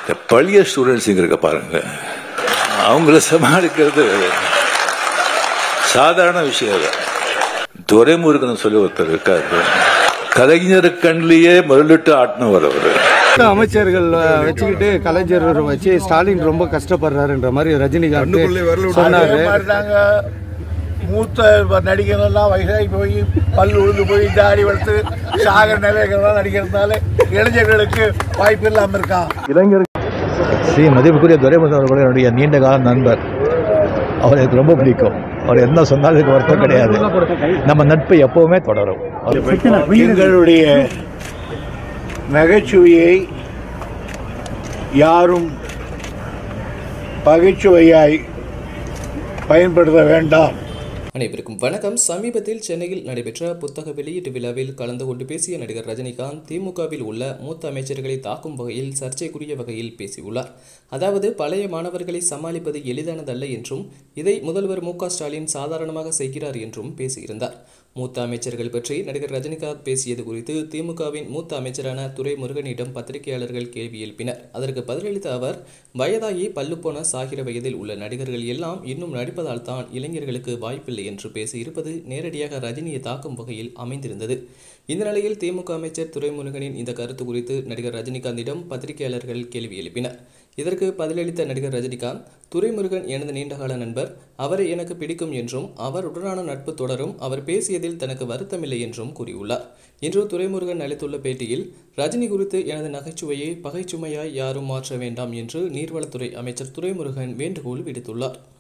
இந்த பழைய ஸ்டூடெண்ட்ஸ் இங்க இருக்க பாருங்க அவங்கள சமாளிக்கிறது சாதாரண விஷயம் இல்லை துரைமுருகன் சொல்லி ஒருத்தர் இருக்காரு கலைஞர் கண்ணிலேயே முதலிட்டு ஆட்டினவர் அவரு அமைச்சர்கள் அஹ், வச்சுக்கிட்டு கலைஞர் வச்சு ஸ்டாலின் ரொம்ப கஷ்டப்படுறாருன்ற மாதிரி ரஜினிகாந்த் சொன்னாரு அதே மாதிரிதாங்க மூத்த நடிகர்கள்லாம் வயசாகி போய் பல் உழுந்து போய் தாடி வளர்த்து சாகர நிலைகள்லாம் நடிக்கிறதுனால இளைஞர்களுக்கு வாய்ப்பு இல்லாமல் இருக்கான் ஸ்ரீ மதிப்புக்குரிய துரைமுருகன் அவர்கள் என்னுடைய நீண்ட கால நண்பர் அவர் எனக்கு ரொம்ப பிடிக்கும் அவர் என்ன சொன்னாலும் எனக்கு வருத்தம் கிடையாது நம்ம நட்பு எப்பவுமே தொடரும் எங்களுடைய நகைச்சுவையை யாரும் பகைச்சுவையாய் பயன்படுத்த வேண்டாம் அனைவருக்கும் வணக்கம் சமீபத்தில் சென்னையில் நடைபெற்ற புத்தக வெளியீட்டு விழாவில் கலந்து கொண்டு பேசிய நடிகர் ரஜினிகாந்த் திமுகவில் உள்ள மூத்த அமைச்சர்களை தாக்கும் வகையில் சர்ச்சைக்குரிய வகையில் பேசியுள்ளார் அதாவது பழைய மாணவர்களை சமாளிப்பது எளிதானதல்ல என்றும் இதை முதல்வர் மு க ஸ்டாலின் சாதாரணமாக செய்கிறார் என்றும் பேசியிருந்தார் மூத்த அமைச்சர்கள் பற்றி நடிகர் ரஜினிகாந்த் பேசியது குறித்து திமுகவின் மூத்த அமைச்சரான துரை முருகனிடம் பத்திரிகையாளர்கள் கேள்வி எழுப்பினர் அதற்கு பதிலளித்த அவர் வயதாகி பல்லுப்போன சாகிற வயதில் உள்ள நடிகர்கள் எல்லாம் இன்னும் நடிப்பதால் தான் இளைஞர்களுக்கு வாய்ப்பில்லை என்று பேசியிருப்பது நேரடியாக ரஜினியை தாக்கும் வகையில் அமைந்திருந்தது இந்த நிலையில் திமுக அமைச்சர் துரைமுருகனின் இந்த கருத்து குறித்து நடிகர் ரஜினிகாந்திடம் பத்திரிகையாளர்கள் கேள்வி எழுப்பினர் இதற்கு பதிலளித்த நடிகர் ரஜினிகாந்த் துரைமுருகன் எனது நீண்டகால நண்பர் அவரை எனக்கு பிடிக்கும் என்றும் அவருடனான நட்பு தொடரும் அவர் பேசியதில் தனக்கு வருத்தமில்லை என்றும் கூறியுள்ளார் இன்று துரைமுருகன் அளித்துள்ள பேட்டியில் ரஜினி குறித்து எனது நகைச்சுவையை பகைச்சுமையாய் யாரும் மாற்ற வேண்டாம் என்று நீர்வளத்துறை அமைச்சர் துரைமுருகன் வேண்டுகோள் விடுத்துள்ளார்